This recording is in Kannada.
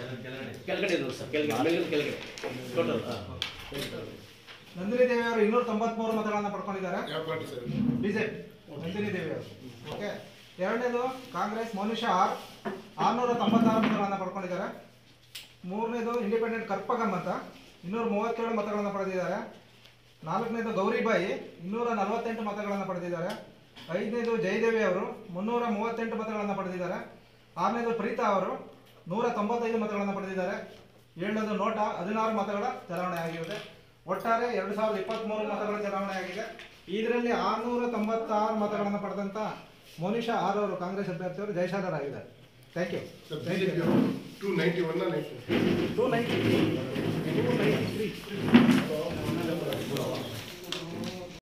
ಕೆಳಗಡೆ ನೋಡಿ ಸರ್ ಕೆಳಗಡೆ ಮೇಲಿಂದ ಕೆಳಗಡೆ ಟೋಟಲ್ ನಂದಿನಿ ದೇವಿ ಅವರು ಇನ್ನೂರ ತೊಂಬತ್ಮೂರು ಮತಗಳನ್ನ ಪಡ್ಕೊಂಡಿದ್ದಾರೆ ಯಾವ party sir BJP Nandini Devi ಅವರು ಓಕೆ ಎರಡನೇದು ಕಾಂಗ್ರೆಸ್ ಮನುಷ್ಯ ಆರ್ ಆರ್ನೂರ ತೊಂಬತ್ತಾರು ಮತಗಳನ್ನ ಪಡ್ಕೊಂಡಿದ್ದಾರೆ ಮೂರನೇದು ಇಂಡಿಪೆಂಡೆಂಟ್ ಕರ್ಪಗಮ್ ಅಂತ ಇನ್ನೂರ ಮೂವತ್ತೇಳು ಮತಗಳನ್ನು ಪಡೆದಿದ್ದಾರೆ ನಾಲ್ಕನೇದು ಗೌರಿಬಾಯಿ ಇನ್ನೂರ ನಲವತ್ತೆಂಟು ಮತಗಳನ್ನು ಪಡೆದಿದ್ದಾರೆ ಐದನೇದು ಜಯದೇವಿ ಅವರು ಮುನ್ನೂರ ಮೂವತ್ತೆಂಟು ಮತಗಳನ್ನು ಪಡೆದಿದ್ದಾರೆ ಆರನೇದು ಪ್ರೀತಾ ಅವರು ನೂರ ತೊಂಬತ್ತೈದು ಮತಗಳನ್ನು ಪಡೆದಿದ್ದಾರೆ ಏಳನೇದು ನೋಟ ಹದಿನಾರು ಮತಗಳ ಚಲಾವಣೆ ಆಗಿರುತ್ತೆ ಒಟ್ಟಾರೆ ಎರಡು ಸಾವಿರದ ಇಪ್ಪತ್ತ್ಮೂರು ಮತಗಳ ಚಲಾವಣೆ ಆಗಿದೆ ಇದರಲ್ಲಿ ಆರುನೂರ ತೊಂಬತ್ತಾರು ಮತಗಳನ್ನು ಪಡೆದಂಥ ಮೋನಿಷಾ ಆರ್ ಅವರು ಕಾಂಗ್ರೆಸ್ ಅಭ್ಯರ್ಥಿಯವರು ಜಯಶಾಲರಾಗಿದ್ದಾರೆ thank you sir BJP two ninety one ninety two ninety two ninety three